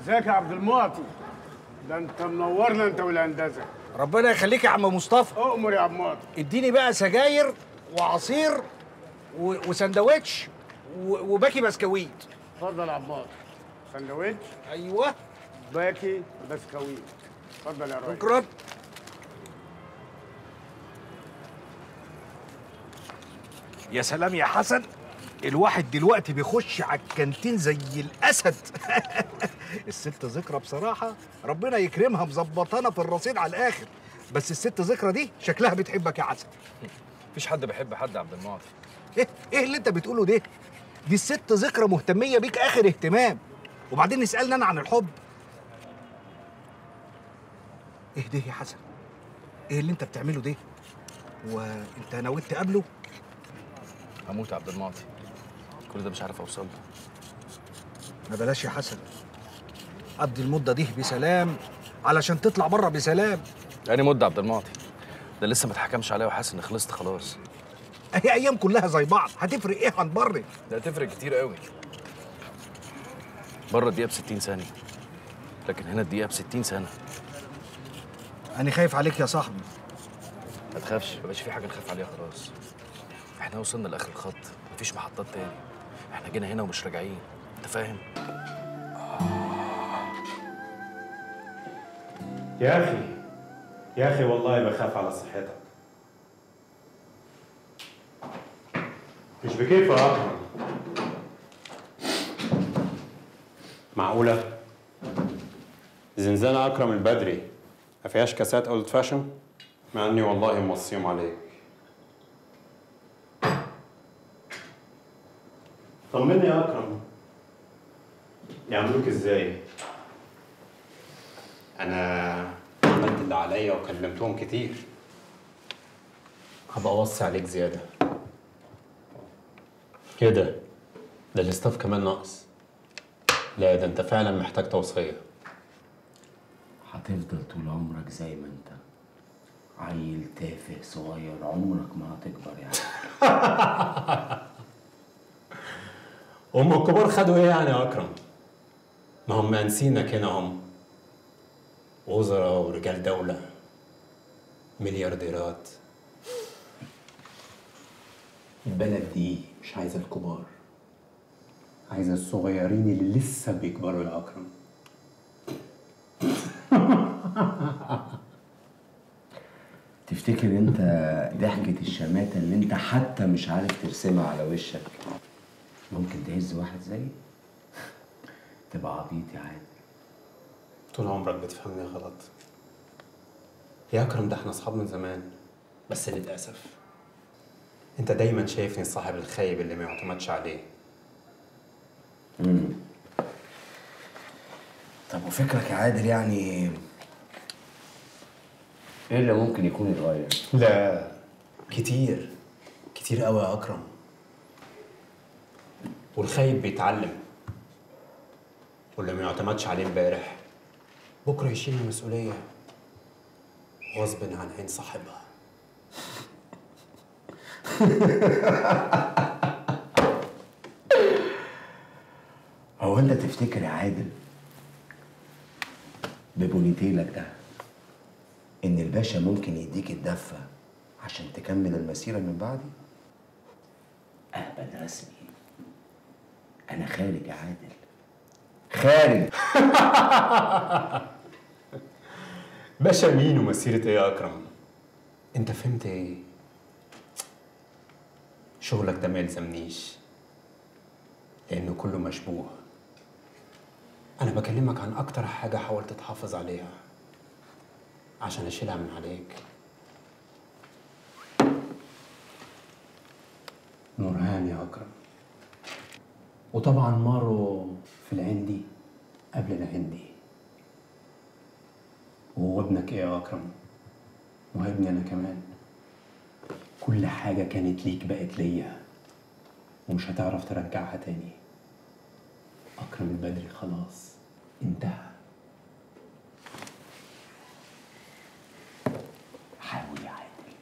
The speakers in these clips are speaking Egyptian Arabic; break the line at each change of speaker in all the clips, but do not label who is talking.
ازيك يا عبد المعطي ده انت منورنا انت والهندسه
ربنا يخليك يا عم مصطفى
اؤمر يا عم معطي
اديني بقى سجاير وعصير و... وسندوتش و... وباكي بسكويت
اتفضل يا عم معطي سندوتش
ايوه
باكي بسكويت اتفضل يا ريس
شكرا يا سلام يا حسن الواحد دلوقتي بيخش على الكانتين زي الاسد الست ذكرى بصراحه ربنا يكرمها مظبطانا في الرصيد على الاخر بس الست ذكرى دي شكلها بتحبك يا حسن
مفيش حد بيحب حد يا عبد المعطي
ايه ايه اللي انت بتقوله ده دي الست ذكرى مهتميه بيك اخر اهتمام وبعدين نسالنا انا عن الحب ايه ده يا حسن ايه اللي انت بتعمله ده وانت نويت تقابله
هموت يا عبد المعطي كل ده مش عارف اوصل له
ما بلاش يا حسن قضي المده دي بسلام علشان تطلع بره بسلام
يعني مده عبد المعطي ده لسه ما اتحكمش عليا وحاسس اني خلصت خلاص
هي ايام كلها زي بعض هتفرق ايه عن بره
ده هتفرق كتير قوي بره الدقيقه ب 60 ثانيه لكن هنا الدقيقه ب 60 سنه
انا خايف عليك يا صاحبي
ما تخافش مبقاش في حاجه نخاف عليها خلاص احنا وصلنا لاخر الخط مفيش محطات تاني احنا جينا هنا ومش راجعين انت فاهم
يا أخي يا أخي والله بخاف على صحتك مش بكيف يا أكرم معقولة؟ زنزانة أكرم البدري ما فيهاش كاسات أولد فاشن؟ مع إني والله موصيهم عليك طمني يا أكرم يعملوك إزاي؟ أنا عملت اللي عليا وكلمتهم كتير هبقى أوصي عليك زيادة إيه ده؟ ده الاستاف كمان ناقص لا ده أنت فعلا محتاج توصية
هتفضل طول عمرك زي ما انت عيل تافه صغير عمرك ما هتكبر يعني
هم الكبار خدوا إيه يعني يا أكرم؟ ما هم أنسينك هنا هم وزراء ورجال دولة مليارديرات البلد دي مش عايزة الكبار عايزة الصغيرين اللي لسه بيكبروا يا أكرم
تفتكر انت ضحكة الشماتة اللي انت حتى مش عارف ترسمها على وشك ممكن تهز واحد زيي تبقى عبيط يا عادل
طول عمرك بتفهمني غلط يا أكرم ده احنا أصحاب من زمان بس للأسف أنت دايما شايفني الصاحب الخايب اللي ما يعتمدش عليه
مم. طب وفكرك يا عادل يعني ايه اللي ممكن يكون يتغير؟
لا كتير كتير قوي يا أكرم والخايب بيتعلم واللي ما يعتمدش عليه امبارح بكرة يشيل المسؤولية غصب عن عين صاحبها
هو انت تفتكر يا عادل ببونيتيلك ده ان الباشا ممكن يديك الدفة عشان تكمل المسيرة من بعدي؟ اهبل رسمي انا خارج يا عادل خارج
باشا مين ومسيرة ايه يا أكرم؟ أنت فهمت ايه؟ شغلك ده ما يلزمنيش لأنه كله مشبوه أنا بكلمك عن أكتر حاجة حاولت تحافظ عليها عشان أشيلها من عليك نورهان يا أكرم وطبعا مارو في العندي قبل العندي وهو ابنك ايه يا اكرم وابني انا كمان كل حاجة كانت ليك بقت ليا ومش هتعرف ترجعها تاني أكرم البدري خلاص انتهى
حاول يا عادل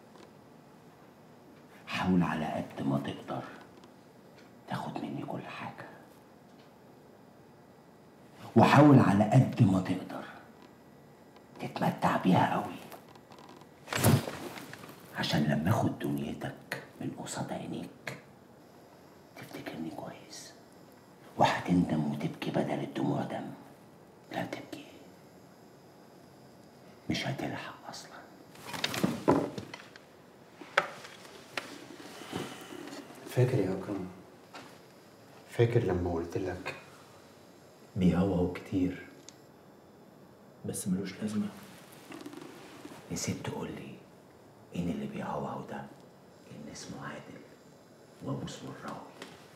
حاول على قد ما تقدر تاخد مني كل حاجة وحاول على قد ما تقدر تتمتع بيها قوي عشان لما اخد دنيتك من قصاد عينيك تفتكرني كويس وهتندم وتبكي بدل الدموع دم لا تبكي مش هتلحق اصلا
فاكر يا اكرم فاكر لما قلت لك
بيهوهو كتير بس ملوش لازمة نسيت تقول لي إن اللي بيهوهو ده إن اسمه عادل وأبو اسمه الراوي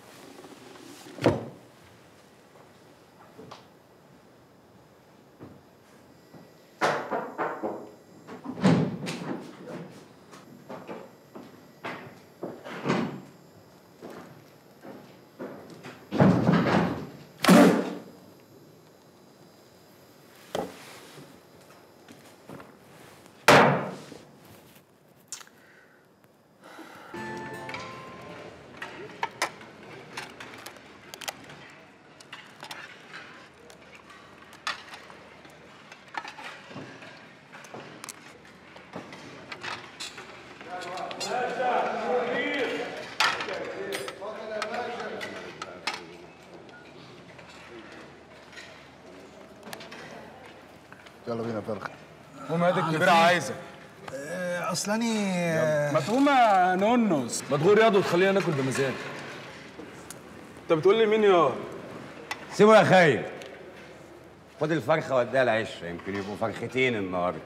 يلا بينا فرخ
قوم هادي الكبيرة عايزة
اصلاني
ما تقوم يا نونوس
ما تغور ياض وتخلينا ناكل بمزاج
انت بتقول لي مين يا
سيبه يا خايب خد الفرخه وديها العشره يمكن يبقوا فرختين النهارده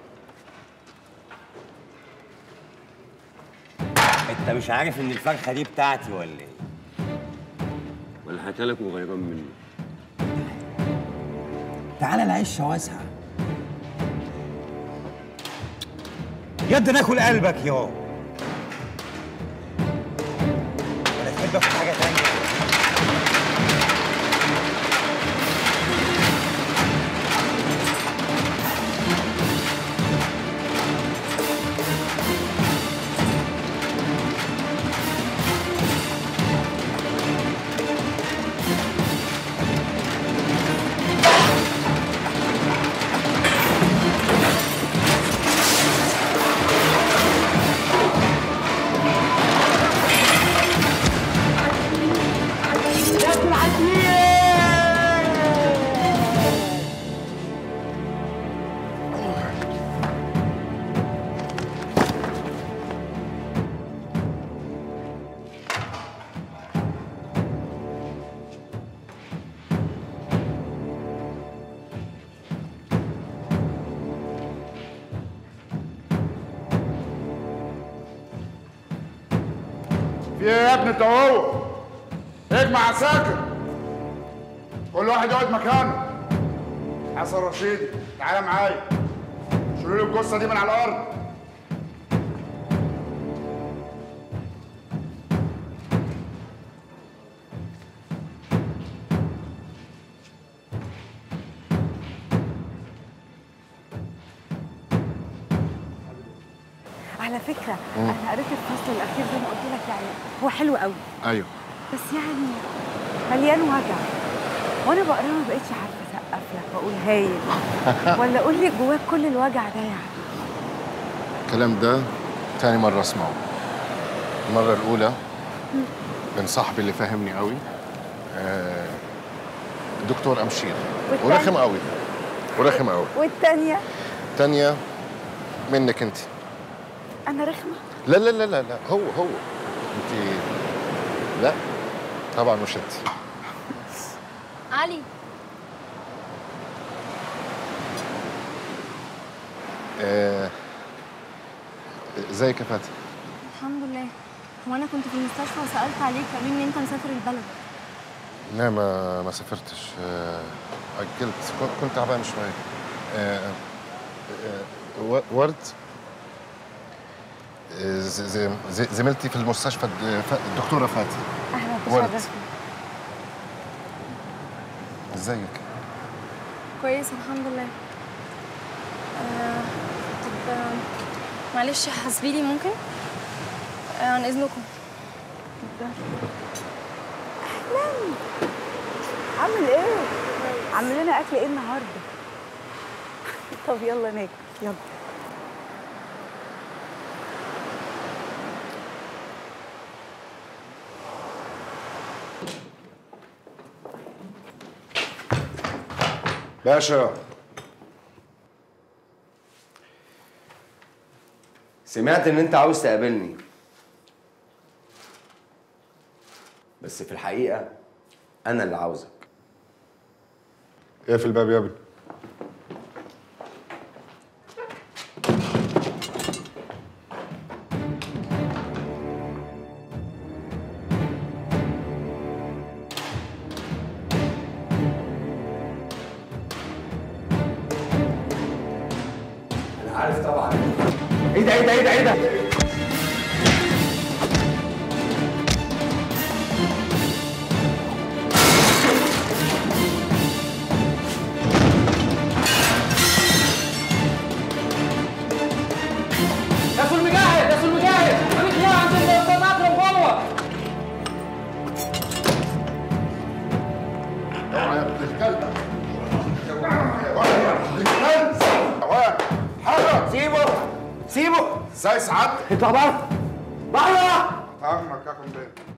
انت مش عارف ان الفرخه دي بتاعتي ولا ايه ولا هتلك وغيران مني
تعالى العشة واسعة يد ناكل قلبك يا ولا تحب في حاجة تانية
في ايه يا ابني انت وهو اجمع عساكر كل واحد يقعد مكانه حسن رشيدي تعالى معايا شيلوا لي الجثه دي من على الارض
على فكرة أنا قريت الفصل الأخير زي ما قلت لك يعني هو حلو قوي
ايوه
بس يعني مليان وجع وأنا بقراه ما بقتش عارفة أسقف لك وأقول هايل ولا أقول لي جواك كل الوجع ده يعني
الكلام ده تاني مرة اسمعه المرة الأولى من صاحبي اللي فاهمني قوي آه، الدكتور أمشير
والتاني؟
ورخم قوي ورخم قوي
والتانية
تانية منك انت
أنا رخمة
لا لا لا لا لا هو هو انت لا طبعا مش انت
علي
آه، ازيك يا فاتن
الحمد لله هو انا كنت في المستشفى وسالت عليك قالوا لي ان انت مسافر البلد
لا ما ما سافرتش آه، أجلت كنت- كنت تعبان شوية آه، آه، و- ورد آه، ز- ز- ز- زميلتي في المستشفى الد- ف- الدكتورة فاتن
أهلا
ورد.
تشرفني
ازيك
كويس الحمد لله آه طب آه، معلش حاسبيلي ممكن آه عن اذنكم
عامل إيه؟ عامل لنا اكل ايه النهارده طب يلا ناكل يلا
باشا
سمعت ان انت عاوز تقابلني بس في الحقيقة انا اللي عاوزك
اقفل الباب يا ابني
انا عارف طبعا ايه ده ايه ده ايه ده ايه ده
يا سول مجاهد يا سول مجاهد انا خيار عند الاستاذ اكرم جوه
اوعى يا ابن الكلب اوعى يا ابن الكلب اوعى حاجه
سيبه سيبه
ازاي سعادتك
اطلع بره بره
عمك يا كومبين